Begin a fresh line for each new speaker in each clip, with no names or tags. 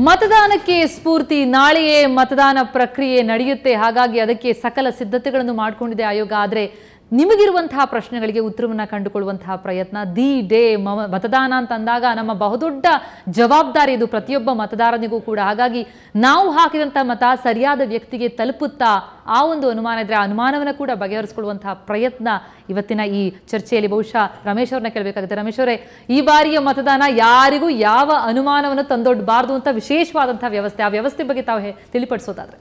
ಮತದಾನಕ್ಕೆ ಸ್ಫೂರ್ತಿ ನಾಳೆಯೇ ಮತದಾನ ಪ್ರಕ್ರಿಯೆ ನಡೆಯುತ್ತೆ ಹಾಗಾಗಿ ಅದಕ್ಕೆ ಸಕಲ ಸಿದ್ಧತೆಗಳನ್ನು ಮಾಡಿಕೊಂಡಿದೆ ಆಯೋಗ ಆದರೆ ನಿಮಗಿರುವಂತಹ ಪ್ರಶ್ನೆಗಳಿಗೆ ಉತ್ತರವನ್ನು ಕಂಡುಕೊಳ್ಳುವಂತಹ ಪ್ರಯತ್ನ ದಿ ಡೇ ಮ ಮತದಾನ ಅಂತ ಅಂದಾಗ ನಮ್ಮ ಬಹುದೊಡ್ಡ ಜವಾಬ್ದಾರಿ ಇದು ಪ್ರತಿಯೊಬ್ಬ ಮತದಾರನಿಗೂ ಕೂಡ ಹಾಗಾಗಿ ನಾವು ಹಾಕಿದಂಥ ಮತ ಸರಿಯಾದ ವ್ಯಕ್ತಿಗೆ ತಲುಪುತ್ತಾ ಆ ಒಂದು ಅನುಮಾನ ಇದ್ರೆ ಆ ಅನುಮಾನವನ್ನು ಕೂಡ ಬಗೆಹರಿಸಿಕೊಳ್ಳುವಂತಹ ಪ್ರಯತ್ನ ಇವತ್ತಿನ ಈ ಚರ್ಚೆಯಲ್ಲಿ ಬಹುಶಃ ರಮೇಶ್ ಅವ್ರನ್ನ ಕೇಳಬೇಕಾಗುತ್ತೆ ರಮೇಶ್ ಅವರೇ ಈ ಬಾರಿಯ ಮತದಾನ ಯಾರಿಗೂ ಯಾವ ಅನುಮಾನವನ್ನು ತಂದೊಡ್ಡಬಾರ್ದು ಅಂತ ವಿಶೇಷವಾದಂತಹ ವ್ಯವಸ್ಥೆ ಆ ವ್ಯವಸ್ಥೆ ಬಗ್ಗೆ ತಾವು ಹೇ- ತಿಳಿಪಡಿಸೋದಾದ್ರೆ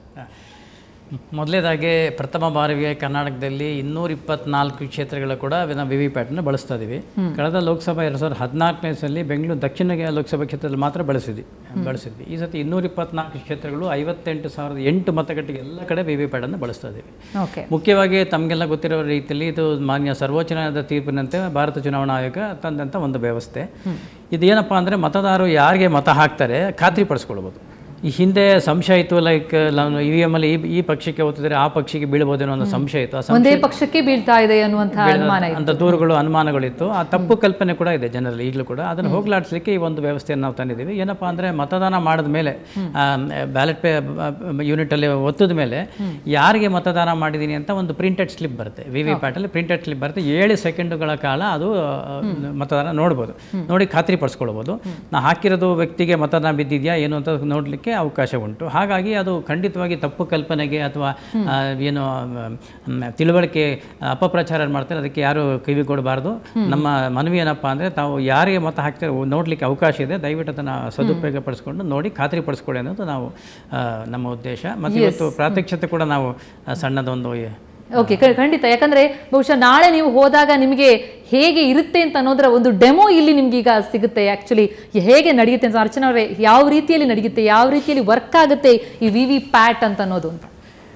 ಮೊದಲೇದಾಗಿ ಪ್ರಥಮ ಬಾರಿಗೆ ಕರ್ನಾಟಕದಲ್ಲಿ ಇನ್ನೂರ ಇಪ್ಪತ್ನಾಲ್ಕು ಕ್ಷೇತ್ರಗಳ ಕೂಡ ನಾವು ವಿ ವಿ ಪ್ಯಾಟನ್ನು ಬಳಸ್ತಾ ಇದ್ದೀವಿ ಕಳೆದ ಲೋಕಸಭಾ ಎರಡು ಸಾವಿರದ ಹದಿನಾಲ್ಕನೇ ಸಲ ಬೆಂಗಳೂರು ದಕ್ಷಿಣ ಲೋಕಸಭಾ ಕ್ಷೇತ್ರದಲ್ಲಿ ಮಾತ್ರ ಬಳಸಿದ್ವಿ ಬಳಸಿದ್ವಿ ಈ ಸತಿ ಇನ್ನೂರ ಇಪ್ಪತ್ನಾಲ್ಕು ಕ್ಷೇತ್ರಗಳು ಐವತ್ತೆಂಟು ಸಾವಿರದ ಎಂಟು ಮತಗಟ್ಟೆಗೆ ಎಲ್ಲ ಕಡೆ ವಿ ವಿ ಪ್ಯಾಟನ್ನು ಬಳಸ್ತಾ ಇದ್ದೀವಿ
ಓಕೆ
ಮುಖ್ಯವಾಗಿ ತಮಗೆಲ್ಲ ಗೊತ್ತಿರೋ ರೀತಿಯಲ್ಲಿ ಇದು ಮಾನ್ಯ ಸರ್ವೋಚ್ಚ ನ್ಯಾಯಾಲಯದ ತೀರ್ಪಿನಂತೆ ಭಾರತ ಚುನಾವಣಾ ಆಯೋಗ ತಂದಂಥ ಒಂದು ವ್ಯವಸ್ಥೆ ಇದೇನಪ್ಪ ಅಂದರೆ ಮತದಾರರು ಯಾರಿಗೆ ಮತ ಹಾಕ್ತಾರೆ ಖಾತ್ರಿಪಡಿಸ್ಕೊಳ್ಬೋದು ಈ ಹಿಂದೆ ಸಂಶಯ ಇತ್ತು ಲೈಕ್ ನಾನು ಇ ವಿ ಎಮ್ ಅಲ್ಲಿ ಈ- ಈ ಪಕ್ಷಕ್ಕೆ ಓದಿದ್ರೆ ಆ ಪಕ್ಷಕ್ಕೆ ಬೀಳ್ಬೋದೇನೋ ಅನ್ನೋ ಸಂಶಯ ಇತ್ತು ಆ ಸಂಶಯ
ಒಂದೇ ಪಕ್ಷಕ್ಕೆ ಬೀಳ್ತಾ ಇದೆ ಅನ್ನುವಂತಹ ಅನುಮಾನ ಇದೆ
ಅಂತ ದೂರುಗಳು ಅನುಮಾನಗಳಿತ್ತು ಆ ತಪ್ಪು ಕಲ್ಪನೆ ಕೂಡ ಇದೆ ಜನರಲ್ಲಿ ಈಗಲೂ ಕೂಡ ಅದನ್ನು ಹೋಗ್ಲಾಡಿಸ್ಲಿಕ್ಕೆ ಈ ಒಂದು ವ್ಯವಸ್ಥೆಯನ್ನು ನಾವು ತಂದಿದ್ದೀವಿ ಏನಪ್ಪ ಅಂದರೆ ಮತದಾನ ಮಾಡಿದ ಮೇಲೆ ಬ್ಯಾಲೆಟ್ ಪೇ ಯೂನಿಟಲ್ಲಿ ಒತ್ತದ ಮೇಲೆ ಯಾರಿಗೆ ಮತದಾನ ಮಾಡಿದ್ದೀನಿ ಅಂತ ಒಂದು ಪ್ರಿಂಟೆಡ್ ಸ್ಲಿಪ್ ಬರುತ್ತೆ ವಿ ವಿ ಪ್ಯಾಟಲ್ಲಿ ಪ್ರಿಂಟೆಡ್ ಸ್ಲಿಪ್ ಬರುತ್ತೆ ಏಳು ಸೆಕೆಂಡುಗಳ ಕಾಲ ಅದು ಆ, ಮತದಾನ ನೋಡ್ಬೋದು ನೋಡಿ ಖಾತ್ರಿ ಪಡಿಸ್ಕೊಳ್ಬೋದು ನಾ ಹಾಕಿರೋದು ವ್ಯಕ್ತಿಗೆ ಮತದಾನ ಬಿದ್ದಿದೆಯಾ ಏನು ಅಂತ ನೋಡಲಿಕ್ಕೆ ಅವಕಾಶ ಉಂಟು ಹಾಗಾಗಿ ಅದು ಖಂಡಿತವಾಗಿ ತಪ್ಪು ಕಲ್ಪನೆಗೆ ಅಥವಾ ಆ, ಏನು ಮ್, ತಿಳುವಳಿಕೆ ಅಪಪ್ರಚಾರ ಮಾಡ್ತಾರೆ ಅದಕ್ಕೆ ಯಾರು ಕಿವಿ ಕೊಡಬಾರ್ದು ನಮ್ಮ ಮನವಿ ಏನಪ್ಪ ಅಂದರೆ ತಾವು ಯಾರಿಗೆ ಮತ ಹಾಕ್ತಾರೆ ನೋಡಲಿಕ್ಕೆ ಅವಕಾಶ ಇದೆ ದಯವಿಟ್ಟು ಅದನ್ನು ಸದುಪಯೋಗ ಪಡಿಸ್ಕೊಂಡು ನೋಡಿ ಖಾತ್ರಿ ಪಡಿಸ್ಕೊಳ್ಳಿ ಅನ್ನೋದು ನಾವು ಆ, ನಮ್ಮ ಉದ್ದೇಶ ಮತ್ತು ಇವತ್ತು ಪ್ರಾತ್ಯಕ್ಷತೆ ಕೂಡ ನಾವು ಆ, ಸಣ್ಣದೊಂದು
ಓಕೆ ಖಂಡಿತ ಯಾಕಂದ್ರೆ ಬಹುಶಃ ನಾಳೆ ನೀವು ಹೋದಾಗ ನಿಮಗೆ ಹೇಗೆ ಇರುತ್ತೆ ಅಂತ ಅನ್ನೋದರ ಒಂದು ಡೆಮೋ ಇಲ್ಲಿ ನಿಮ್ಗೆ ಈಗ ಸಿಗುತ್ತೆ ಆಕ್ಚುಲಿ ಹೇಗೆ ನಡೆಯುತ್ತೆ ಅಂತ ಅರ್ಚನಾ ಅವರೇ ಯಾವ ರೀತಿಯಲ್ಲಿ ನಡೆಯುತ್ತೆ ಯಾವ ರೀತಿಯಲ್ಲಿ ವರ್ಕ್ ಆಗುತ್ತೆ ಈ ವಿ ವಿ ಪ್ಯಾಟ್ ಅಂತ ಅನ್ನೋದು ಅಂತ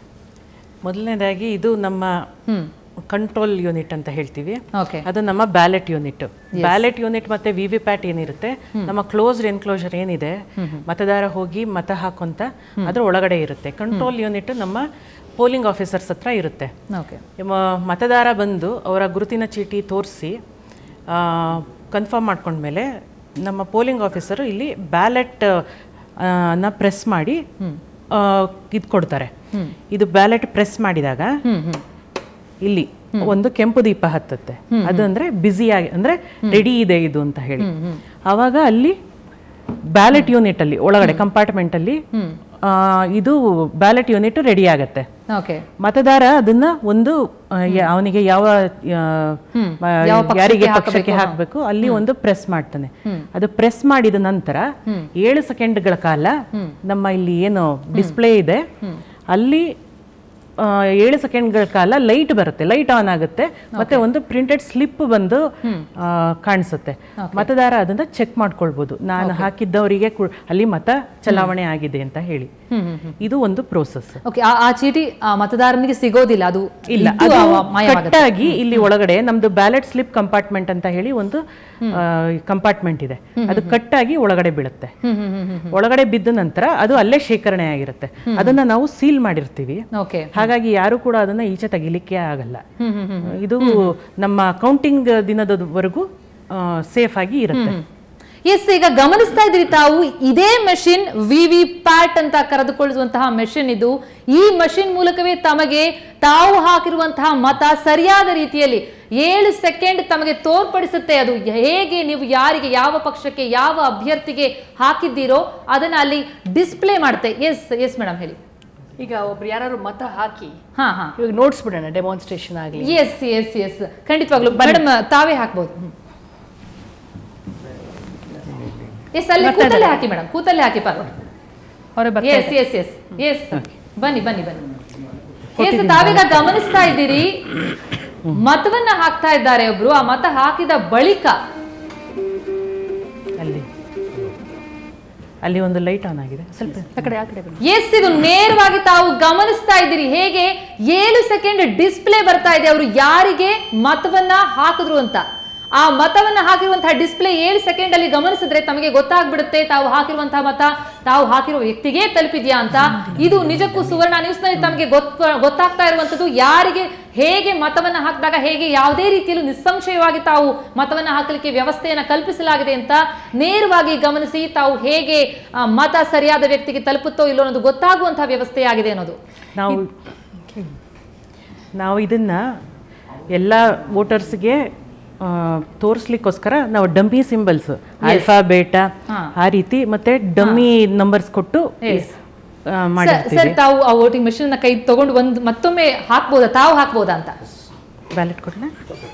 ಮೊದಲನೇದಾಗಿ ಇದು ನಮ್ಮ ಕಂಟ್ರೋಲ್ ಯೂನಿಟ್ ಅಂತ ಹೇಳ್ತೀವಿ
ಓಕೆ
ಅದು ನಮ್ಮ ಬ್ಯಾಲೆಟ್ ಯೂನಿಟ್ ಬ್ಯಾಲೆಟ್ ಯೂನಿಟ್ ಮತ್ತೆ ವಿ ವಿ ಪ್ಯಾಟ್ ಏನಿರುತ್ತೆ ನಮ್ಮ ಕ್ಲೋಸ್ಡ್ ಎನ್ಕ್ಲೋಜರ್ ಏನಿದೆ ಮತದಾರ ಹೋಗಿ ಮತ ಹಾಕೊಂತ ಅದ್ರ ಒಳಗಡೆ ಇರುತ್ತೆ ಕಂಟ್ರೋಲ್ ಯೂನಿಟ್ ನಮ್ಮ ಪೋಲಿಂಗ್ ಆಫೀಸರ್ಸ್ ಹತ್ರ ಇರುತ್ತೆ
ಓಕೆ
ಮ- ಮತದಾರ ಬಂದು ಅವರ ಗುರುತಿನ ಚೀಟಿ ತೋರಿಸಿ ಕನ್ಫರ್ಮ್ ಮಾಡ್ಕೊಂಡ್ಮೇಲೆ ನಮ್ಮ ಪೋಲಿಂಗ್ ಆಫೀಸರು ಇಲ್ಲಿ ಬ್ಯಾಲೆಟ್ ನ ಪ್ರೆಸ್ ಮಾಡಿ ಇದು ಕೊಡ್ತಾರೆ ಇದು ಬ್ಯಾಲೆಟ್ ಪ್ರೆಸ್ ಮಾಡಿದಾಗ ಇಲ್ಲಿ ಒಂದು ಕೆಂಪು ದೀಪ ಹತ್ತತ್ತೆ ಅದು ಅಂದ್ರೆ ಬ್ಯುಸಿ ಆಗಿ ಅಂದ್ರೆ ರೆಡಿ ಇದೆ ಇದು ಅಂತ ಹೇಳಿ ಅವಾಗ ಅಲ್ಲಿ ಬ್ಯಾಲೆಟ್ ಯೂನಿಟ್ ಅಲ್ಲಿ ಒಳಗಡೆ ಕಂಪಾರ್ಟ್ಮೆಂಟ್ ಅಲ್ಲಿ ಆ, ಇದು ಬ್ಯಾಲೆಟ್ ಯೂನಿಟ್ ರೆಡಿ ಆಗತ್ತೆ
ಓಕೆ
ಮತದಾರ ಅದನ್ನ ಒಂದು ಆ, ಯ- ಅವನಿಗೆ ಯಾವ ಆ, ಮ- ಯಾರಿಗೆ ಪಕ್ಷಕ್ಕೆ ಹಾಕಬೇಕು ಅಲ್ಲಿ ಒಂದು ಪ್ರೆಸ್ ಮಾಡ್ತಾನೆ ಅದು ಪ್ರೆಸ್ ಮಾಡಿದ ನಂತರ ಏಳು ಸೆಕೆಂಡ್ಗಳ ಕಾಲ ನಮ್ಮ ಇಲ್ಲಿ ಏನು ಡಿಸ್ಪ್ಲೇ ಇದೆ ಅಲ್ಲಿ ಆ, ಏಳು ಸೆಕೆಂಡ್ಗಳ ಕಾಲ ಲೈಟ್ ಬರುತ್ತೆ ಲೈಟ್ ಆನ್ ಆಗುತ್ತೆ ಮತ್ತೆ ಒಂದು ಪ್ರಿಂಟೆಡ್ ಸ್ಲಿಪ್ ಬಂದು ಆ, ಕಾಣಿಸುತ್ತೆ ಮತದಾರ ಅದನ್ನ ಚೆಕ್ ಮಾಡ್ಕೊಳ್ಬಹುದು ನಾನು ಹಾಕಿದ್ದವರಿಗೆ ಕು- ಅಲ್ಲಿ ಮತ ಚಲಾವಣೆ ಆಗಿದೆ ಅಂತ ಹೇಳಿ ಇದು ಒಂದು ಪ್ರೋಸೆಸ್
ಓಕೆ ಆ ಚೀಟಿ ಆ ಮತದಾರನಿಗೆ ಸಿಗೋದಿಲ್ಲ ಅದು
ಇಲ್ಲ
ಇದ್ದು
ಅದು
ಆ ಮಾಯವಾಗುತ್ತೆ
ಕಟ್ಟಾಗಿ ಇಲ್ಲಿ ಒಳಗಡೆ ನಮ್ದು ಬ್ಯಾಲೆಟ್ ಸ್ಲಿಪ್ ಕಂಪಾರ್ಟ್ಮೆಂಟ್ ಅಂತ ಹೇಳಿ ಒಂದು ಕಂಪಾರ್ಟ್ಮೆಂಟ್ ಇದೆ ಅದು ಕಟ್ಟಾಗಿ ಒಳಗಡೆ ಬೀಳುತ್ತೆ ಒಳಗಡೆ ಬಿದ್ದ ನಂತರ ಅದು ಅಲ್ಲೇ ಶೇಖರಣೆ ಆಗಿರುತ್ತೆ ಅದನ್ನ ನಾವು ಸೀಲ್ ಮಾಡಿರ್ತೀವಿ
ಓಕೆ
ಹಾಗಾಗಿ ಯಾರು ಕೂಡ ಅದನ್ನ ಈಚೆ ತೆಗಿಲಿಕ್ಕೆ ಆಗಲ್ಲ ಇದು ನಮ್ಮ ಕೌಂಟಿಂಗ್ ದಿನದವರೆಗೂ ಸೇಫ್ ಆಗಿ ಇರುತ್ತೆ
ಎಸ್ ಈಗ ಗಮನಿಸ್ತಾ ಇದ್ರಿ ತಾವು ಇದೇ ಮೆಷಿನ್ ವಿ ವಿ ಪ್ಯಾಟ್ ಅಂತ ಕರೆದುಕೊಳ್ಳುವಂತಹ ಮೆಷಿನ್ ಇದು ಈ ಮೆಷಿನ್ ಮೂಲಕವೇ ತಮಗೆ ತಾವು ಹಾಕಿರುವಂತಹ ಮತ ಸರಿಯಾದ ರೀತಿಯಲ್ಲಿ ಏಳು ಸೆಕೆಂಡ್ ತಮಗೆ ತೋರ್ಪಡಿಸುತ್ತೆ ಅದು ಹೇಗೆ ನೀವು ಯಾರಿಗೆ ಯಾವ ಪಕ್ಷಕ್ಕೆ ಯಾವ ಅಭ್ಯರ್ಥಿಗೆ ಹಾಕಿದ್ದೀರೋ ಅದನ್ನ ಅಲ್ಲಿ ಡಿಸ್ಪ್ಲೇ ಮಾಡುತ್ತೆ ಎಸ್ ಎಸ್ ಮೇಡಮ್ ಹೇಳಿ
ಈಗ ಒಬ್ರು ಯಾರು ಮತ ಹಾಕಿ
ಹಾ ಹಾ
ಇವಾಗ ನೋಟ್ಸ್ ಬಿಡೋಣ ಡೆಮಾನ್ಸ್ಟ್ರೇಷನ್ ಆಗಲಿ
ಎಸ್ ಎಸ್ ಎಸ್ ಖಂಡಿತವಾಗ್ಲು ಮೇಡಮ್ ತಾವೇ ಹಾಕ್ಬೋದು ಎಸ್ ಅಲ್ಲಿ ಕೂತಲ್ಲೇ ಹಾಕಿ ಮೇಡಮ್ ಕೂತಲ್ಲೇ ಹಾಕಿ ಪರವಾಗಿಲ್ಲ
ಅವರೇ
ಎಸ್ ಎಸ್ ಎಸ್ ಎಸ್ ಬನ್ನಿ ಬನ್ನಿ ಬನ್ನಿ ಎಸ್ ತಾವೀಗ ಗಮನಿಸ್ತಾ ಇದ್ದೀರಿ ಮತವನ್ನ ಹಾಕ್ತಾ ಇದ್ದಾರೆ ಒಬ್ರು ಆ ಮತ ಹಾಕಿದ ಬಳಿಕ
ಅಲ್ಲಿ ಅಲ್ಲಿ ಒಂದು ಲೈಟ್ ಆನ್ ಆಗಿದೆ ಸ್ವಲ್ಪ
ಆ ಕಡೆ ಆ ಕಡೆ ಬನ್ನಿ
ಎಸ್ ಇದು ನೇರವಾಗಿ ತಾವು ಗಮನಿಸ್ತಾ ಇದ್ದೀರಿ ಹೇಗೆ ಏಳು ಸೆಕೆಂಡ್ ಡಿಸ್ಪ್ಲೇ ಬರ್ತಾ ಇದೆ ಅವರು ಯಾರಿಗೆ ಮತವನ್ನ ಹಾಕಿದ್ರು ಅಂತ ಆ ಮತವನ್ನ ಹಾಕಿರುವಂತಹ ಡಿಸ್ಪ್ಲೇ ಏಳು ಸೆಕೆಂಡ್ ಅಲ್ಲಿ ಗಮನಿಸಿದ್ರೆ ತಮಗೆ ಗೊತ್ತಾಗ್ಬಿಡುತ್ತೆ ತಾವು ಹಾಕಿರುವಂತಹ ಮತ ತಾವು ಹಾಕಿರುವ ವ್ಯಕ್ತಿಗೆ ತಲುಪಿದ್ಯಾ ಅಂತ ಇದು ನಿಜಕ್ಕೂ ಸುವರ್ಣ ನ್ಯೂಸ್ ನಲ್ಲಿ ತಮಗೆ ಗೊತ್ತ ಗೊತ್ತಾಗ್ತಾ ಇರುವಂತದ್ದು ಯಾರಿಗೆ ಹೇಗೆ ಮತವನ್ನ ಹಾಕಿದಾಗ ಹೇಗೆ ಯಾವುದೇ ರೀತಿಯಲ್ಲೂ ನಿಸ್ಸಂಶಯವಾಗಿ ತಾವು ಮತವನ್ನ ಹಾಕಲಿಕ್ಕೆ ವ್ಯವಸ್ಥೆಯನ್ನ ಕಲ್ಪಿಸಲಾಗಿದೆ ಅಂತ ನೇರವಾಗಿ ಗಮನಿಸಿ ತಾವು ಹೇಗೆ ಆ, ಮತ ಸರಿಯಾದ ವ್ಯಕ್ತಿಗೆ ತಲುಪುತ್ತೋ ಇಲ್ಲೋ ಅನ್ನೋದು ಗೊತ್ತಾಗುವಂತಹ ವ್ಯವಸ್ಥೆಯಾಗಿದೆ ಅನ್ನೋದು
ನಾವು ನಾವು ಇದನ್ನ ಎಲ್ಲ ವೋಟರ್ಸ್ಗೆ ತೋರಿಸ್ಲಿಕ್ಕೋಸ್ಕರ ನಾವು ಡಮ್ಮಿ ಸಿಂಬಲ್ಸ್ ಆಲ್ಫಾ ಬೇಟಾ ಆ ರೀತಿ ಮತ್ತೆ ಡಮ್ಮಿ ನಂಬರ್ಸ್ ಕೊಟ್ಟು
Yes.
ಆ,
ಸರ್
ಮಾಡಿರ್ತೀವಿ
ಸರ್ ತಾವು ಆ ವೋಟಿಂಗ್ ಮೆಷಿನ್ ಕೈ ತಗೊಂಡು ಒಂದು ಮತ್ತೊಮ್ಮೆ ಹಾಕ್ಬೋದಾ ತಾವು ಹಾಕ್ಬೋದಾ ಅಂತ
ಬ್ಯಾಲೆಟ್ ಕೊಡಲ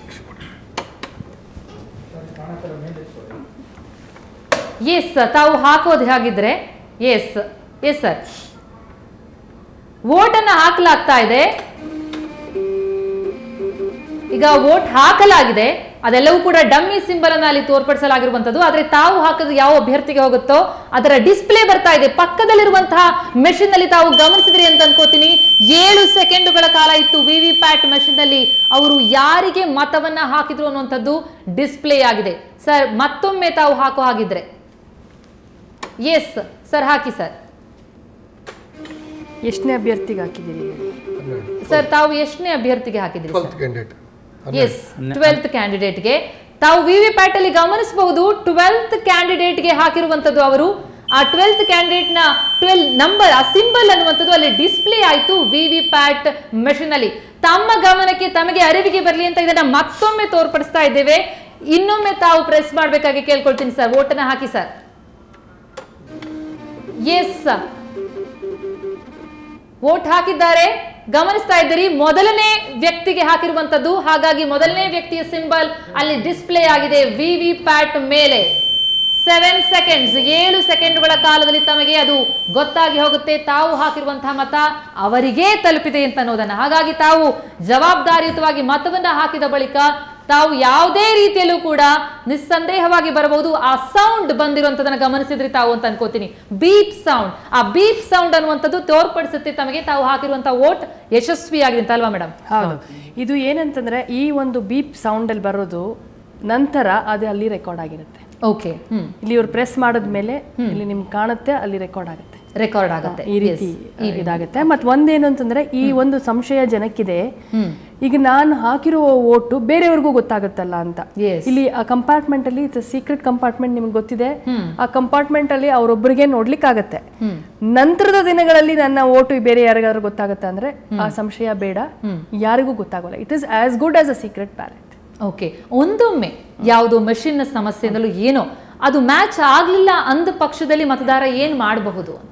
ಎಸ್ ತಾವು ಹಾಕೋದು ಹಾಗಿದ್ರೆ ಎಸ್ ಎಸ್ ಸರ್ ವೋಟ್ ಅನ್ನ ಹಾಕಲಾಗ್ತಾ ಇದೆ ಈಗ ವೋಟ್ ಹಾಕಲಾಗಿದೆ ಅದೆಲ್ಲವೂ ಕೂಡ ಡಮ್ಮಿ ಸಿಂಬಲ್ ಅನ್ನ ಅಲ್ಲಿ ತೋರ್ಪಡಿಸಲಾಗಿರುವಂತದ್ದು ಆದ್ರೆ ತಾವು ಹಾಕಿದ ಯಾವ ಅಭ್ಯರ್ಥಿಗೆ ಹೋಗುತ್ತೋ ಅದರ ಡಿಸ್ಪ್ಲೇ ಬರ್ತಾ ಇದೆ ಪಕ್ಕದಲ್ಲಿರುವಂತಹ ಮೆಷಿನ್ ನಲ್ಲಿ ತಾವು ಗಮನಿಸಿದ್ರಿ ಅಂತ ಅನ್ಕೋತೀನಿ ಏಳು ಸೆಕೆಂಡುಗಳ ಕಾಲ ಇತ್ತು ವಿ ವಿ ಪ್ಯಾಟ್ ಮೆಷಿನ್ ನಲ್ಲಿ ಅವರು ಯಾರಿಗೆ ಮತವನ್ನ ಹಾಕಿದ್ರು ಅನ್ನುವಂಥದ್ದು ಡಿಸ್ಪ್ಲೇ ಆಗಿದೆ ಸರ್ ಮತ್ತೊಮ್ಮೆ ತಾವು ಹಾಕೋ ಹಾಗಿದ್ರೆ ಎಸ್ ಸರ್ ಹಾಕಿ ಸರ್
ಎಷ್ಟನೇ ಅಭ್ಯರ್ಥಿಗೆ ಹಾಕಿದ್ದೀರಿ
ಸರ್ ತಾವು ಎಷ್ಟನೇ ಅಭ್ಯರ್ಥಿಗೆ ಹಾಕಿದ್ರಿ sir
twelfth candidate
yes twelfth ಕ್ಯಾಂಡಿಡೇಟ್ಗೆ ತಾವು ವಿ ವಿ ಪ್ಯಾಟ್ ಅಲ್ಲಿ ಗಮನಿಸಬಹುದು ಟ್ವೆಲ್ತ್ ಕ್ಯಾಂಡಿಡೇಟ್ಗೆ ಹಾಕಿರುವಂತದ್ದು ಅವರು ಆ ಟ್ವೆಲ್ತ್ ಕ್ಯಾಂಡಿಡೇಟ್ ನ ಟ್ವೆಲ್ ನಂಬರ್ ಆ ಸಿಂಬಲ್ ಅನ್ನುವಂಥದ್ದು ಅಲ್ಲಿ ಡಿಸ್ಪ್ಲೇ ಆಯ್ತು ವಿ ವಿ ಪ್ಯಾಟ್ ಮೆಷಿನ್ ಅಲ್ಲಿ ತಮ್ಮ ಗಮನಕ್ಕೆ ತಮಗೆ ಅರಿವಿಗೆ ಬರಲಿ ಅಂತ ಇದನ್ನ ಮತ್ತೊಮ್ಮೆ ತೋರ್ಪಡಿಸ್ತಾ ಇದ್ದೇವೆ ಇನ್ನೊಮ್ಮೆ ತಾವು ಪ್ರೆಸ್ ಮಾಡ್ಬೇಕಾಗಿ ಕೇಳ್ಕೊಳ್ತೀನಿ ಸರ್ ಓಟನ್ನ ಹಾಕಿ ಸರ್ ಎಸ್ ವೋಟ್ ಹಾಕಿದ್ದಾರೆ ಗಮನಿಸ್ತಾ ಇದ್ದೀರಿ ಮೊದಲನೇ ವ್ಯಕ್ತಿಗೆ ಹಾಕಿರುವಂತದ್ದು ಹಾಗಾಗಿ ಮೊದಲನೇ ವ್ಯಕ್ತಿಯ ಸಿಂಬಲ್ ಅಲ್ಲಿ ಡಿಸ್ಪ್ಲೇ ಆಗಿದೆ ವಿ ವಿ ಪ್ಯಾಟ್ ಮೇಲೆ ಸೆವೆನ್ ಸೆಕೆಂಡ್ಸ್ ಏಳು ಸೆಕೆಂಡ್ಗಳ ಕಾಲದಲ್ಲಿ ತಮಗೆ ಅದು ಗೊತ್ತಾಗಿ ಹೋಗುತ್ತೆ ತಾವು ಹಾಕಿರುವಂತಹ ಮತ ಅವರಿಗೇ ತಲುಪಿದೆ ಅಂತ ಅನ್ನೋದನ್ನ ಹಾಗಾಗಿ ತಾವು ಜವಾಬ್ದಾರಿಯುತವಾಗಿ ಮತವನ್ನ ಹಾಕಿದ ಬಳಿಕ ತಾವು ಯಾವುದೇ ರೀತಿಯಲ್ಲೂ ಕೂಡ ನಿಸ್ಸಂದೇಹವಾಗಿ ಬರಬಹುದು ಆ ಸೌಂಡ್ ಬಂದಿರುವಂತದನ್ನ ಗಮನಿಸಿದ್ರಿ ತಾವು ಅಂತ ಅನ್ಕೋತೀನಿ ಬೀಪ್ ಸೌಂಡ್ ಆ ಬೀಪ್ ಸೌಂಡ್ ಅನ್ನುವಂಥದ್ದು ತೋರ್ಪಡಿಸುತ್ತೆ ತಮಗೆ ತಾವು ಹಾಕಿರುವಂತಹ ವೋಟ್ ಯಶಸ್ವಿಯಾಗಿದೆ ಅಂತ ಅಲ್ವಾ ಮೇಡಮ್
ಹೌದು ಇದು ಏನಂತಂದ್ರೆ ಈ ಒಂದು ಬೀಪ್ ಸೌಂಡ್ ಅಲ್ಲಿ ಬರೋದು ನಂತರ ಅದು ಅಲ್ಲಿ ರೆಕಾರ್ಡ್ ಆಗಿರುತ್ತೆ
ಓಕೆ ಹ್ಮ್
ಇಲ್ಲಿ ಇವ್ರು ಪ್ರೆಸ್ ಮಾಡಿದ್ಮೇಲೆ ಇಲ್ಲಿ ನಿಮ್ಗೆ ಕಾಣುತ್ತೆ ಅಲ್ಲಿ ರೆಕಾರ್ಡ್ ಆಗುತ್ತೆ
ರೆಕಾರ್ಡ್ ಆಗುತ್ತೆ
ಈ ರೀತಿ ಇದಾಗುತ್ತೆ ಮತ್ತೆ ಒಂದೇನು ಅಂತಂದ್ರೆ ಈ ಒಂದು ಸಂಶಯ ಜನಕ್ಕಿದೆ ಈಗ ನಾನು ಹಾಕಿರುವ ಓಟು ಬೇರೆಯವ್ರಿಗೂ ಗೊತ್ತಾಗುತ್ತಲ್ಲ ಅಂತ
Yes.
ಇಲ್ಲಿ ಆ ಕಂಪಾರ್ಟ್ಮೆಂಟ್ ಅಲ್ಲಿ ಸೀಕ್ರೆಟ್ ಕಂಪಾರ್ಟ್ಮೆಂಟ್ ನಿಮ್ಗೆ ಗೊತ್ತಿದೆ ಆ ಕಂಪಾರ್ಟ್ಮೆಂಟ್ ಅಲ್ಲಿ ಅವರೊಬ್ಬರಿಗೆ ನೋಡ್ಲಿಕ್ಕೆ ಆಗತ್ತೆ ನಂತರದ ದಿನಗಳಲ್ಲಿ ನನ್ನ ಓಟು ಬೇರೆ ಯಾರಿಗಾದ್ರೂ ಗೊತ್ತಾಗುತ್ತೆ ಅಂದ್ರೆ ಆ ಸಂಶಯ ಬೇಡ ಯಾರಿಗೂ ಗೊತ್ತಾಗೋಲ್ಲ it is as good as a secret ballot
okay ಒಂದೊಮ್ಮೆ ಯಾವುದೋ ಮೆಷಿನ್ ಸಮಸ್ಯೆಯಿಂದಲೂ ಏನೋ ಅದು ಮ್ಯಾಚ್ ಆಗ್ಲಿಲ್ಲ ಅಂದ ಪಕ್ಷದಲ್ಲಿ ಮತದಾರ ಏನ್ ಮಾಡಬಹುದು ಅಂತ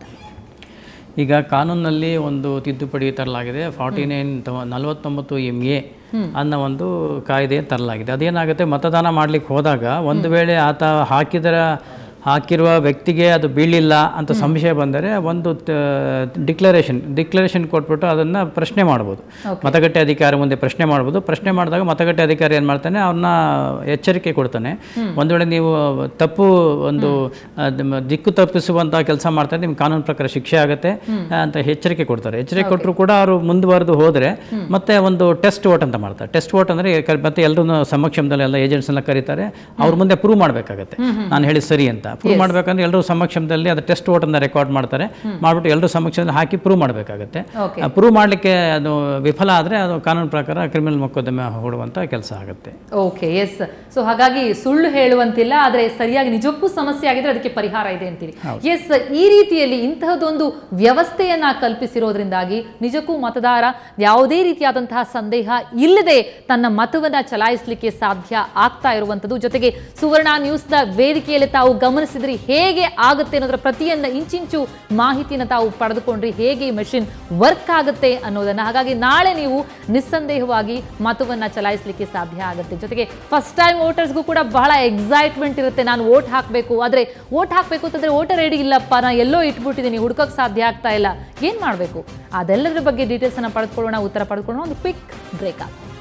ಈಗ ಕಾನೂನಲ್ಲಿ ಒಂದು ತಿದ್ದುಪಡಿ ತರಲಾಗಿದೆ ಫಾರ್ಟಿ ನೈನ್ ನಲವತ್ತೊಂಬತ್ತು ಎಮ್ ಎ ಅನ್ನೋ ಒಂದು ಕಾಯ್ದೆ ತರಲಾಗಿದೆ ಅದೇನಾಗುತ್ತೆ ಮತದಾನ ಮಾಡ್ಲಿಕ್ಕೆ ಹೋದಾಗ ಒಂದು ವೇಳೆ ಆತ ಹಾಕಿದರ ಹಾಕಿರುವ ವ್ಯಕ್ತಿಗೆ ಅದು ಬೀಳಿಲ್ಲ ಅಂತ ಸಂಶಯ ಬಂದರೆ ಒಂದು ಡಿಕ್ಲರೇಷನ್ ಡಿಕ್ಲರೇಷನ್ ಕೊಟ್ಬಿಟ್ಟು ಅದನ್ನು ಪ್ರಶ್ನೆ ಮಾಡ್ಬೋದು ಮತಗಟ್ಟೆ ಅಧಿಕಾರಿ ಮುಂದೆ ಪ್ರಶ್ನೆ ಮಾಡ್ಬೋದು ಪ್ರಶ್ನೆ ಮಾಡಿದಾಗ ಮತಗಟ್ಟೆ ಅಧಿಕಾರಿ ಏನು ಮಾಡ್ತಾನೆ ಅವ್ರನ್ನ ಎಚ್ಚರಿಕೆ ಕೊಡ್ತಾನೆ ಒಂದು ವೇಳೆ ನೀವು ತಪ್ಪು ಒಂದು ಅದ್ ಮ- ದಿಕ್ಕು ತಪ್ಪಿಸುವಂಥ ಕೆಲಸ ಮಾಡ್ತಾರೆ ನಿಮ್ಗೆ ಕಾನೂನು ಪ್ರಕಾರ ಶಿಕ್ಷೆ ಆಗುತ್ತೆ ಅಂತ ಎಚ್ಚರಿಕೆ ಕೊಡ್ತಾರೆ ಎಚ್ಚರಿಕೆ ಕೊಟ್ಟರು ಕೂಡ ಅವರು ಮುಂದುವರೆದು ಹೋದರೆ ಮತ್ತೆ ಒಂದು ಟೆಸ್ಟ್ ವೋಟ್ ಅಂತ ಮಾಡ್ತಾರೆ ಟೆಸ್ಟ್ ವೋಟ್ ಅಂದರೆ ಕ- ಮತ್ತೆ ಎಲ್ಲರೂ ಸಮಕ್ಷಮದಲ್ಲಿ ಎಲ್ಲ ಏಜೆಂಟ್ಸ್ ಎಲ್ಲ ಕರೀತಾರೆ ಅವ್ರ ಮುಂದೆ ಪ್ರೂವ್ ಮಾಡಬೇಕಾಗತ್ತೆ ನಾನು ಹೇಳಿ ಸರಿ ಅಂತ ಪ್ರೂವ್ ಮಾಡಬೇಕಂದ್ರೆ ಎಲ್ಲರೂ ಸಮಕ್ಷಮದಲ್ಲಿ ಅದು ಟೆಸ್ಟ್ ವೋಟ್ ಅಂತ ರೆಕಾರ್ಡ್ ಮಾಡ್ತಾರೆ ಮಾಡ್ಬಿಟ್ಟು ಎಲ್ಲರೂ ಸಮಕ್ಷಮದಲ್ಲಿ ಹಾಕಿ ಪ್ರೂವ್ ಮಾಡಬೇಕಾಗತ್ತೆ
Okay.
ಪ್ರೂವ್ ಮಾಡಲಿಕ್ಕೆ ಅದು ವಿಫಲ ಆದರೆ ಅದು ಕಾನೂನು ಪ್ರಕಾರ ಕ್ರಿಮಿನಲ್ ಮೊಕದ್ದಮೆ ಹೂಡುವಂಥ ಕೆಲಸ ಆಗುತ್ತೆ
ಓಕೆ ಎಸ್ ಸೊ ಹಾಗಾಗಿ ಸುಳ್ಳು ಹೇಳುವಂತಿಲ್ಲ ಆದ್ರೆ ಸರಿಯಾಗಿ ನಿಜಕ್ಕೂ ಸಮಸ್ಯೆ ಆಗಿದ್ರೆ ಅದಕ್ಕೆ ಪರಿಹಾರ ಇದೆ ಅಂತೀರಿ ಎಸ್ ಈ ರೀತಿಯಲ್ಲಿ ಇಂತಹದೊಂದು ವ್ಯವಸ್ಥೆಯನ್ನ ಕಲ್ಪಿಸಿರೋದ್ರಿಂದಾಗಿ ನಿಜಕ್ಕೂ ಮತದಾರ ಯಾವುದೇ ರೀತಿಯಾದಂತಹ ಸಂದೇಹ ಇಲ್ಲದೆ ತನ್ನ ಮತವನ್ನ ಚಲಾಯಿಸಲಿಕ್ಕೆ ಸಾಧ್ಯ ಆಗ್ತಾ ಇರುವಂತದ್ದು ಜೊತೆಗೆ ಸುವರ್ಣ ನ್ಯೂಸ್ನ ವೇದಿಕೆಯಲ್ಲಿ ತಾವು ಗಮನಿಸಿದ್ರಿ ಹೇಗೆ ಆಗುತ್ತೆ ಅನ್ನೋದರ ಪ್ರತಿಯೊಂದು ಇಂಚಿಂಚು ಮಾಹಿತಿನ ತಾವು ಪಡೆದುಕೊಂಡ್ರಿ ಹೇಗೆ ಈ ಮೆಷಿನ್ ವರ್ಕ್ ಆಗುತ್ತೆ ಅನ್ನೋದನ್ನ ಹಾಗಾಗಿ ನಾಳೆ ನೀವು ನಿಸ್ಸಂದೇಹವಾಗಿ ಮತವನ್ನ ಚಲಾಯಿಸಲಿಕ್ಕೆ ಸಾಧ್ಯ ಆಗುತ್ತೆ ಜೊತೆಗೆ ಫಸ್ಟ್ ಟೈಮ್ ವೋಟರ್ಸ್ಗೂ ಕೂಡ ಬಹಳ ಎಕ್ಸೈಟ್ಮೆಂಟ್ ಇರುತ್ತೆ ನಾನು ವೋಟ್ ಹಾಕಬೇಕು ಆದರೆ ವೋಟ್ ಹಾಕಬೇಕು ಅಂತಂದ್ರೆ ವೋಟರ್ ಐಡಿ ಇಲ್ಲಪ್ಪ ನಾನು ಎಲ್ಲೋ ಇಟ್ಬಿಟ್ಟಿದ್ದೀನಿ ಹುಡ್ಕೋಕ್ ಸಾಧ್ಯ ಆಗ್ತಾ ಇಲ್ಲ ಏನು ಮಾಡಬೇಕು ಅದೆಲ್ಲದರ ಬಗ್ಗೆ ಡೀಟೇಲ್ಸ್ ಅನ್ನ ಪಡೆದುಕೊಳ್ಳೋಣ ಉತ್ತರ ಪಡೆದುಕೊಳ್ಳೋಣ ಒಂದು ಕ್ವಿಕ್ ಬ್ರೇಕ್